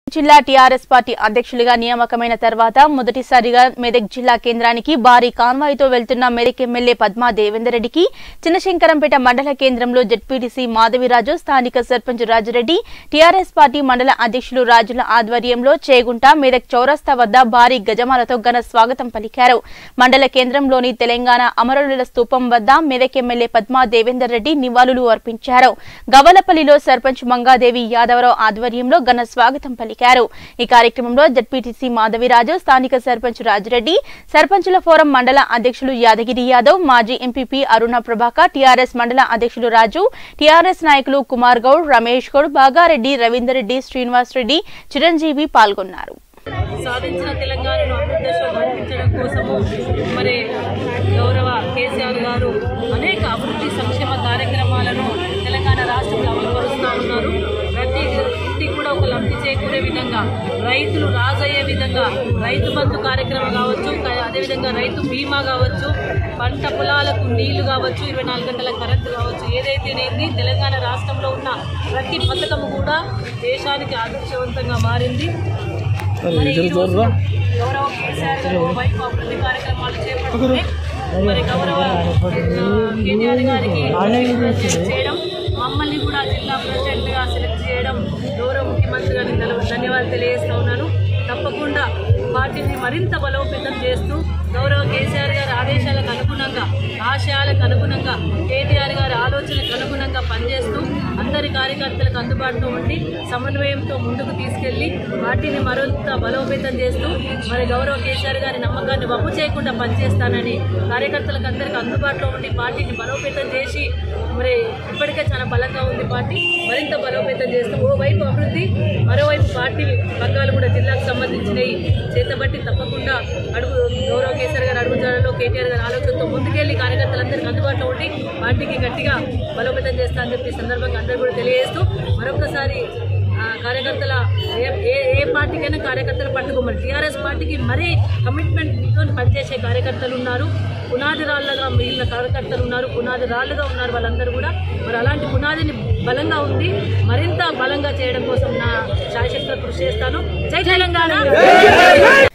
జిల్లా TRS party అధ్యక్షులుగా నియామకమైన తర్వాత మొదటిసారిగా మెదక్ జిల్లా కేంద్రానికి భారీ కాన్వాయ్తో వెళ్తున్న మెదక్ ఎమ్మెల్యే పద్మా దేవేందర్ రెడ్డికి చిన్నశంకరంపేట మండల కేంద్రంలో జడ్పీటీసీ మాధవిరాజు స్థానిక సర్పంచ్ రాజురెడ్డి టీఆర్ఎస్ పార్టీ మండల అధ్యక్షులు రాజుల ఆధ్వర్యంలో చేగుంట మెదక్ చౌరస్తా వద్ద భారీ గజమాలతో ఘన స్వాగతం పలికారు మండల కేంద్రంలోని తెలంగాణ అమరుల స్తూపం వద్ద మెదక్ ఎమ్మెల్యే పద్మా దేవేందర్ రెడ్డి నివాళులు అర్పించారు గవలపల్లిలో సర్పంచ్ మంగాదేవి యాదవరావు ఆధ్వర్యంలో ఘన స్వాగతం పలికారు ఈ కార్యక్రమంలో జడ్పీటీసీ మాధవిరాజు స్థానిక సర్పంచ్ రాజిరెడ్డి సర్పంచుల ఫోరం మండల అధ్యక్షులు యాదగిరి యాదవ్ మాజీ ఎంపీపీ అరుణ ప్రభాకర్ టీఆర్ఎస్ మండల అధ్యక్షులు రాజు టీఆర్ఎస్ నాయకులు కుమార్ గౌడ్ రమేష్ గౌడ్ బాగారెడ్డి రవీందర్ రెడ్డి శ్రీనివాస్ రెడ్డి చిరంజీవి పాల్గొన్నారు సాధించిన తెలంగాణను అభివృద్ధిలో నడిపించడం కోసము మరి గౌరవ కేసీఆర్ గారు అనేక అభివృద్ధి సంక్షేమ కార్యక్రమాలను తెలంగాణ రాష్ట్రంలో అమలుపరుస్తూ ఉన్నారు ప్రతి ఇంటికి కూడా ఒక లబ్ధి చేకూరే విధంగా రైతులు రాజయ్యే విధంగా రైతు బంధు కార్యక్రమం కావచ్చు క- అదేవిధంగా రైతు బీమా కావచ్చు పంట పొలాలకు నీళ్లు కావచ్చు ఇరవై నాలుగు గంటల కరెంటు కావచ్చు ఏదైతేనేది తెలంగాణ రాష్ట్రంలో ఉన్న ప్రతి పథకము కూడా దేశానికి ఆదర్శవంతంగా మారింది మరి ఈ రోజు గౌరవ కేసీఆర్ గారు వైపు అభివృద్ధి కార్యక్రమాలు చేపడుతుంది మరి గౌరవ ఆ, కేటీఆర్ గారికి సెలెక్ట్ చేయడం మమ్మల్ని కూడా జిల్లా ప్రెసిడెంట్ గా సెలెక్ట్ చేయడం గౌరవ ముఖ్యమంత్రి గారికి ధన్య- ధన్యవాదాలు తెలియజేస్తా ఉన్నాను తప్పకుండా పార్టీని మరింత బలోపేతం చేస్తూ గౌరవ కేసీఆర్ గారి ఆదేశాలకు అనుగుణంగా ఆశయాలకు అనుగుణంగా కేటీఆర్ గారి ఆలోచనకు అనుగుణంగా పనిచేస్తూ అందరి కార్యకర్తలకు అందుబాటులో ఉండి సమన్వయంతో ముందుకు తీసుకెళ్లి పార్టీని మరింత బలోపేతం చేస్తూ మరి గౌరవ కేసీఆర్ గారి నమ్మకాన్ని వమ్ము చేయకుండా పనిచేస్తానని కార్యకర్తలకు అందరికీ అందుబాటులో ఉండి పార్టీని బలోపేతం చేసి మరి ఇప్పటికే చాలా బలంగా ఉంది పార్టీ మరింత బలోపేతం చేస్తూ ఓవైపు అభివృద్ధి మరోవైపు పార్టీ పగ్గాలు కూడా జిల్లాకు సంబంధించినవి చేతబట్టి తప్పకుండా అడుగు గౌరవ కేసీఆర్ గారు అడుగుజాడలో కేటీఆర్ గారి ఆలోచనతో ముందుకెళ్లి కార్యకర్తలందరికీ అందుబాటులో ఉండి పార్టీకి గట్టిగా బలోపేతం చేస్తా అని చెప్పి ఈ సందర్భంగా అందరూ కూడా తెలియజేస్తూ మరొకసారి ఆ, కార్యకర్తల ఏ ఏ ఏ పార్టీకైనా కార్యకర్తలు పట్టుకోమని టీఆర్ఎస్ పార్టీకి మరీ కమిట్మెంట్తో పనిచేసే కార్యకర్తలు ఉన్నారు పునాది రాళ్ళగా మిగిలిన కార్యకర్తలు ఉన్నారు పునాది రాళ్ళుగా ఉన్నారు వాళ్ళందరూ కూడా మరి అలాంటి పునాదిని బలంగా ఉంది మరింత బలంగా చేయడం కోసం నా శాయశక్తిగా కృషి చేస్తాను జై తెలంగాణ